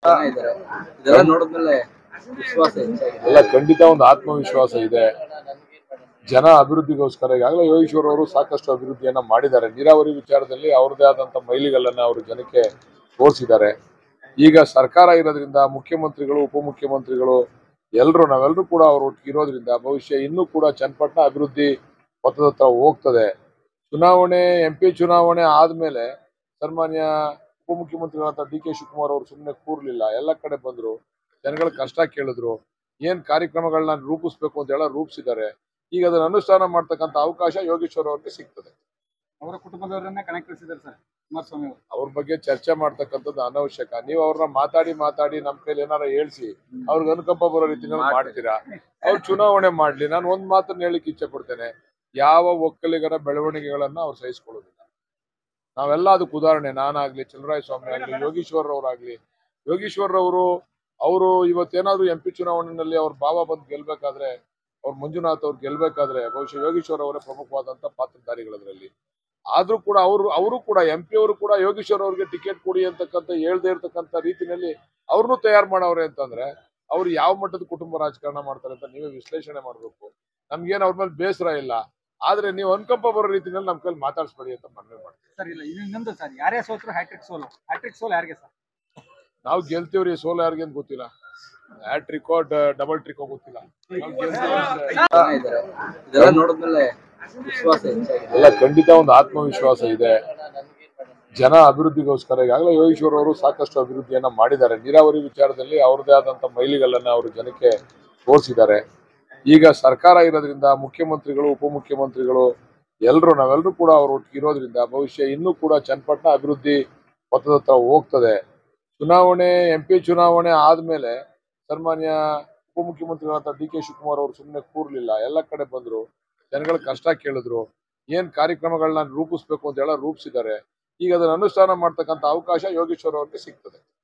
ಜನ ಇದ್ದಾರೆ ಇದೆಲ್ಲ ನೋಡಿದ್ಮೇಲೆ ವಿಶ್ವಾಸ ಹೆಚ್ಚಾಗಿದೆ ಎಲ್ಲ ಖಂಡಿತ ಒಂದು ಆತ್ಮವಿಶ್ವಾಸ ಇದೆ ಜನ ಅಭಿವೃದ್ಧಿಗೋಸ್ಕರ ಈಗಾಗಲೇ ಯೋಗೇಶ್ವರ್ ಅವರು ಸಾಕಷ್ಟು ಅಭಿವೃದ್ಧಿಯನ್ನ ಮಾಡಿದ್ದಾರೆ ನೀರಾವರಿ ವಿಚಾರದಲ್ಲಿ ಅವ್ರದೇ ಆದಂತ ಮೈಲಿಗಲ್ಲನ್ನ ಅವರು ಜನಕ್ಕೆ ತೋರಿಸಿದ್ದಾರೆ ಈಗ ಸರ್ಕಾರ ಇರೋದ್ರಿಂದ ಮುಖ್ಯಮಂತ್ರಿಗಳು ಉಪಮುಖ್ಯಮಂತ್ರಿಗಳು ಎಲ್ಲರೂ ನಾವೆಲ್ಲರೂ ಕೂಡ ಅವರು ಒಟ್ಟಿಗೆ ಇರೋದ್ರಿಂದ ಭವಿಷ್ಯ ಇನ್ನೂ ಕೂಡ ಚನ್ನಪಟ್ಟಣ ಅಭಿವೃದ್ಧಿ ಪಥದ ಹತ್ರ ಹೋಗ್ತದೆ ಚುನಾವಣೆ ಎಂ ಪಿ ಚುನಾವಣೆ ಆದ್ಮೇಲೆ ಸನ್ಮಾನ್ಯ ಉಪಮುಖ್ಯಮಂತ್ರಿಗಳಾದ ಡಿ ಕೆ ಶಿವಕುಮಾರ್ ಅವರು ಸುಮ್ಮನೆ ಕೂರ್ಲಿಲ್ಲ ಎಲ್ಲ ಕಡೆ ಬಂದ್ರು ಜನಗಳ ಕಷ್ಟ ಕೇಳಿದ್ರು ಏನ್ ಕಾರ್ಯಕ್ರಮಗಳನ್ನ ರೂಪಿಸ್ಬೇಕು ಅಂತ ಹೇಳ ರೂಪಿಸಿದ್ದಾರೆ ಈಗ ಅದನ್ನ ಅನುಷ್ಠಾನ ಮಾಡ್ತಕ್ಕಂಥ ಅವಕಾಶ ಯೋಗೇಶ್ವರ್ ಅವ್ರಿಗೆ ಸಿಗ್ತದೆ ಅವರ ಕುಟುಂಬದವರನ್ನೇ ಕಣಕ್ಕೆ ಇಳಿಸಿದ್ದಾರೆ ಸರ್ ಕುಮಾರಸ್ವಾಮಿ ಅವರು ಅವ್ರ ಬಗ್ಗೆ ಚರ್ಚೆ ಮಾಡ್ತಕ್ಕಂಥದ್ದು ಅನವಶ್ಯಕ ನೀವು ಅವ್ರನ್ನ ಮಾತಾಡಿ ಮಾತಾಡಿ ನಮ್ ಕೈಲಿ ಏನಾರ ಹೇಳ್ಸಿ ಅವ್ರಿಗೆ ಅನುಕಂಪ ಬರೋ ರೀತಿನಲ್ಲಿ ಮಾಡ್ತೀರಾ ಅವ್ರು ಚುನಾವಣೆ ಮಾಡ್ಲಿ ನಾನು ಒಂದ್ ಮಾತನ್ನ ಹೇಳಿಕ್ ಇಚ್ಛೆ ಪಡ್ತೇನೆ ಯಾವ ಒಕ್ಕಲಿಗರ ಬೆಳವಣಿಗೆಗಳನ್ನ ಅವ್ರು ಸಹಿಸ್ಕೊಳ್ಳೋದಿಲ್ಲ ನಾವೆಲ್ಲ ಅದಕ್ಕೆ ಉದಾಹರಣೆ ನಾನಾಗ್ಲಿ ಚಲರಾಯ ಸ್ವಾಮಿ ಆಗ್ಲಿ ಯೋಗೀಶ್ವರ್ ಅವ್ರಾಗ್ಲಿ ಯೋಗೀಶ್ವರ್ ಅವರು ಅವರು ಇವತ್ತೇನಾದ್ರೂ ಎಂ ಪಿ ಚುನಾವಣೆಯಲ್ಲಿ ಅವ್ರ ಭಾವ ಬಂದು ಗೆಲ್ಬೇಕಾದ್ರೆ ಅವ್ರ ಮಂಜುನಾಥ್ ಅವ್ರು ಗೆಲ್ಬೇಕಾದ್ರೆ ಬಹುಶಃ ಯೋಗೀಶ್ವರ್ ಅವರೇ ಪ್ರಮುಖವಾದಂತ ಪಾತ್ರಧಾರಿಗಳದ್ರಲ್ಲಿ ಆದ್ರೂ ಕೂಡ ಅವರು ಅವರು ಕೂಡ ಎಂ ಪಿ ಅವರು ಕೂಡ ಯೋಗೀಶ್ವರ್ ಅವ್ರಿಗೆ ಟಿಕೆಟ್ ಕೊಡಿ ಅಂತಕ್ಕಂಥ ಹೇಳ್ದೇ ಇರ್ತಕ್ಕಂಥ ರೀತಿನಲ್ಲಿ ಅವ್ರನ್ನೂ ತಯಾರು ಮಾಡವ್ರೆ ಅಂತಂದ್ರೆ ಅವ್ರು ಯಾವ ಮಟ್ಟದ ಕುಟುಂಬ ರಾಜಕಾರಣ ಮಾಡ್ತಾರೆ ಅಂತ ನೀವೇ ವಿಶ್ಲೇಷಣೆ ಮಾಡ್ಬೇಕು ನಮ್ಗೇನ್ ಅವ್ರ ಮೇಲೆ ಬೇಸರ ಇಲ್ಲ ಆದ್ರೆ ನೀವು ಅನುಕಂಪ ಬರೋ ರೀತಿನಲ್ಲಿ ನಮ್ ಕೈಲಿ ಮಾತಾಡ್ಸ್ಬೇಡಿ ಅಂತ ಮನವಿ ಮಾಡ್ತೀವಿ ಸರ್ ಇಲ್ಲ ಇದು ಇನ್ನೊಂದು ಸರ್ ಯಾರೇ ಸೋತ್ರು ಹ್ಯಾಟ್ರಿಕ್ ಸೋಲು ಹ್ಯಾಟ್ರಿಕ್ ಸೋಲ್ ಯಾರಿಗೆ ಸರ್ ನಾವು ಗೆಲ್ತೀವ್ರಿ ಸೋಲ ಯಾರಿಗೇನ್ ಗೊತ್ತಿಲ್ಲ ಹ್ಯಾಟ್ರಿಕ್ ಡಬಲ್ ಟ್ರಿಕ್ ಗೊತ್ತಿಲ್ಲ ನಾವ್ ಗೆಲ್ತೀವಿ ಅಂದ್ರೆ- ಜನ ಇದ್ದಾರೆ ಇದೆಲ್ಲ ನೋಡಿದ್ಮೇಲೆ ವಿಶ್ವಾಸ ಹೆಚ್ಚಾಗಿದೆ ಎಲ್ಲ ಖಂಡಿತ ಒಂದು ಆತ್ಮವಿಶ್ವಾಸ ಇದೆ ಜನ ಅಭಿವೃದ್ಧಿಗೋಸ್ಕರ ಈಗಾಗಲೇ ಯೋಗೇಶ್ವರ್ ಅವರು ಸಾಕಷ್ಟು ಅಭಿವೃದ್ಧಿಯನ್ನ ಮಾಡಿದ್ದಾರೆ ನೀರಾವರಿ ವಿಚಾರದಲ್ಲಿ ಅವ್ರದೇ ಆದಂತ ಮೈಲಿಗಲ್ಲನ್ನ ಅವರು ಜನಕ್ಕೆ ತೋರಿಸಿದ್ದಾರೆ ಈಗ ಸರ್ಕಾರ ಇರೋದ್ರಿಂದ ಮುಖ್ಯಮಂತ್ರಿಗಳು ಉಪಮುಖ್ಯಮಂತ್ರಿಗಳು ಎಲ್ಲರೂ ನಾವೆಲ್ಲರೂ ಕೂಡ ಅವರು ಒಟ್ಟಿಗೆ ಇರೋದ್ರಿಂದ ಭವಿಷ್ಯ ಇನ್ನೂ ಕೂಡ ಚನ್ನಪಟ್ಟಣ ಅಭಿವೃದ್ಧಿ ಪಥದ ಹತ್ರ ಹೋಗ್ತದೆ ಚುನಾವಣೆ ಎಂ ಪಿ ಚುನಾವಣೆ ಆದ್ಮೇಲೆ ಸನ್ಮಾನ್ಯ ಉಪಮುಖ್ಯಮಂತ್ರಿಗಳಾದ ಡಿ ಕೆ ಶಿವಕುಮಾರ್ ಅವರು ಸುಮ್ಮನೆ ಕೂರ್ಲಿಲ್ಲ ಎಲ್ಲ ಕಡೆ ಬಂದ್ರು ಜನಗಳ ಕಷ್ಟ ಕೇಳಿದ್ರು ಏನ್ ಕಾರ್ಯಕ್ರಮಗಳನ್ನ ರೂಪಿಸ್ಬೇಕು ಅಂತ ಹೇಳ ರೂಪಿಸಿದ್ದಾರೆ ಈಗ ಅದನ್ನ ಅನುಷ್ಠಾನ ಮಾಡ್ತಕ್ಕಂಥ ಅವಕಾಶ ಯೋಗೇಶ್ವರ್ ಅವ್ರಿಗೆ ಸಿಗ್ತದೆ